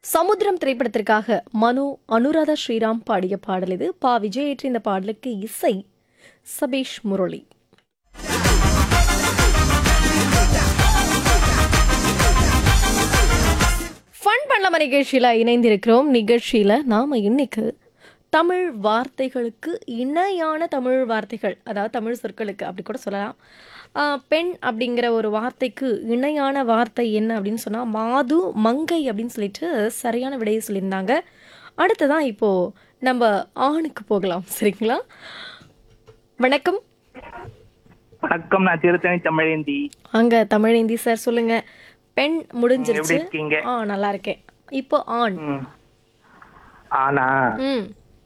சமுத்திரம் திரைப்படத்திற்காக மனு அனுராதா ஸ்ரீராம் பாடிய பாடல் இது பா விஜய் ஏற்றிய இந்த பாடலுக்கு இசை சபேஷ் முரளி ஃபன் பண்ணலாம நிகழ்ச்சியில் இணைந்திருக்கிறோம் நிகழ்ச்சியில் நாம் இன்னைக்கு தமிழ் வார்த்தைகளுக்கு இணையான தமிழ் வார்த்தைகள் அதாவது தமிழ் சொற்களுக்கு அப்படி கூட சொல்லலாம் ஆஹ் பெண் அப்படிங்கிற ஒரு வார்த்தைக்கு இணையான வார்த்தை என்ன அப்படின்னு சொன்னால் மாது மங்கை அப்படின்னு சொல்லிட்டு சரியான விடையை சொல்லியிருந்தாங்க அடுத்ததான் இப்போது நம்ம ஆணுக்கு போகலாம் சரிங்களா வணக்கம் வணக்கம் நான் திருத்தணி தமிழேந்தி அங்கே தமிழேந்தி சார் சொல்லுங்க பெண் முடிஞ்சிருச்சு எப்படி இருக்கீங்க ஆ நல்லா இருக்கேன் இப்போ ஆண் ம். ஆனா ம்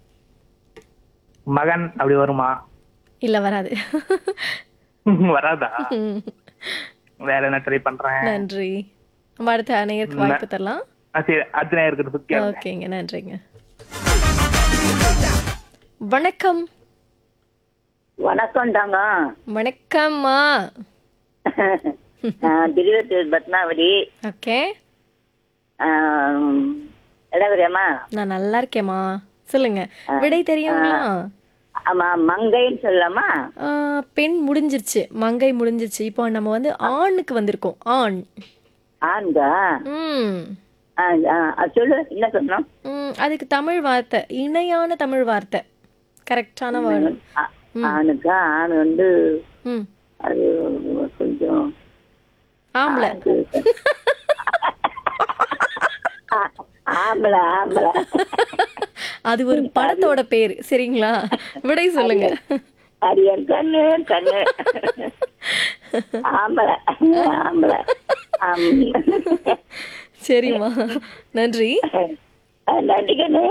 மகன் அப்படி வருமா இல்லை வராது வராதா ம். வேற என்ன ட்ரை பண்றேன் நன்றி நம்ம அடுத்த நேயருக்கு வாய்ப்பு தரலாம் ஆ, சரி அத்தனை இருக்கிறது பத்தி ஓகேங்க நன்றிங்க வணக்கம் வணக்கம் தாங்க வணக்கம்மா திருவத்தூர் பத்மாவதி ஓகே இடவரியம்மா நான் நல்லா இருக்கேம்மா சொல்லுங்க விடை தெரியுங்களா ஆமா மங்கைன்னு சொல்லலாமா ஆ, பெண் முடிஞ்சிருச்சு மங்கை முடிஞ்சிருச்சு இப்போ நம்ம வந்து ஆணுக்கு வந்திருக்கோம் ஆண் ஆண்கா ம் ஆ, ஆ, ஆ, சொல்லு என்ன சொன்னோம் ம், அதுக்கு தமிழ் வார்த்தை இணையான தமிழ் வார்த்தை கரெக்டான வேர்டு ஆ, ஆணுக்கா ஆண் வந்து ம் அது கொஞ்சம் ஆம்பளை ஆ- ஆம்பளை ஆம்பளை அது ஒரு படத்தோட பேரு சரிங்களா விடை சொல்லுங்க அரியன் கண்ணு கண்ணு ஆம்பளை ஆம்பளை ஆம். சரிம்மா நன்றி நன்றி கண்ணு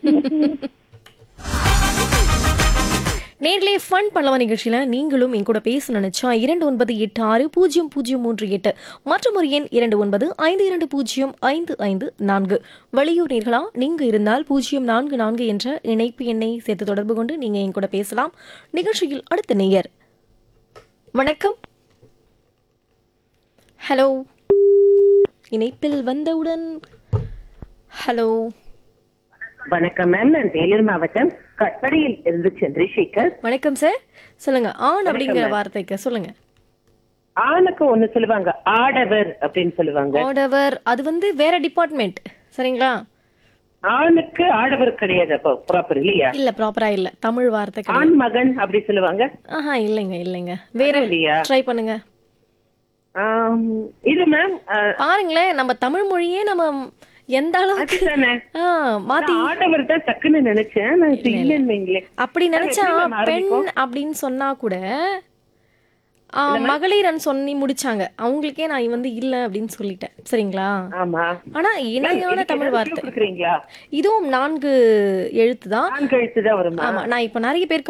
நேர்லயே ஃபன் பண்ணலாம் நிகழ்ச்சியில நீங்களும் என் கூட பேச நினைச்சா இரண்டு ஒன்பது எட்டு ஆறு பூஜ்ஜியம் பூஜ்ஜியம் மூன்று எட்டு மற்றும் ஒரு எண் இரண்டு ஒன்பது ஐந்து இரண்டு பூஜ்ஜியம் ஐந்து ஐந்து நான்கு வெளியூர் நேர்களா நீங்க இருந்தால் பூஜ்ஜியம் நான்கு நான்கு என்ற இணைப்பு எண்ணை சேர்த்து தொடர்பு கொண்டு நீங்க என் கூட பேசலாம் நிகழ்ச்சியில் அடுத்த நேயர் வணக்கம் ஹலோ இணைப்பில் வந்தவுடன் ஹலோ வணக்கம் மேம் நான் வேலூர் மாவட்டம் கட்படியில் இருந்து சந்திரசேகர் வணக்கம் சார் சொல்லுங்க ஆண் அப்படிங்கிற வார்த்தைக்கு சொல்லுங்க ஆணுக்கு ஒண்ணு சொல்லுவாங்க ஆடவர் அப்படின்னு சொல்லுவாங்க ஆடவர் அது வந்து வேற டிபார்ட்மெண்ட் சரிங்களா ஆணுக்கு ஆடவர் கிடையாது அப்போ ப்ராப்பர் இல்லையா இல்ல ப்ராப்பரா இல்ல தமிழ் வார்த்தை கிடையாது ஆண் மகன் அப்படி சொல்லுவாங்க ஆஹா இல்லைங்க இல்லைங்க வேற இல்லையா ட்ரை பண்ணுங்க ஆம், இது மேம் பாருங்களேன் நம்ம தமிழ் மொழியே நம்ம எந்த அளவுக்கு அதுதானே ஆ, மாத்தி நான் ஆடவர் தான் டக்குன்னு நினைச்சேன் நான் இது இல்லைன்னு வைங்களேன் அப்படி நினைச்சா எப்படி ma'am பெண் ஆரம்பிக்கும்? அப்படின்னு சொன்னா கூட ஆ, மகளிரன் சொல்லி முடிச்சாங்க அவங்களுக்கே நான் வந்து இல்ல அப்படின்னு சொல்லிட்டேன் சரிங்களா ஆமா ஆனா இணையான இதுக்கு தமிழ் ஏதாவது வார்த்தை clue கொடுக்குறீங்களா இதுவும் நான்கு எழுத்து தான் நான்கு எழுத்து தான் வருமா ஆமா நான் இப்ப நிறைய பேருக்கு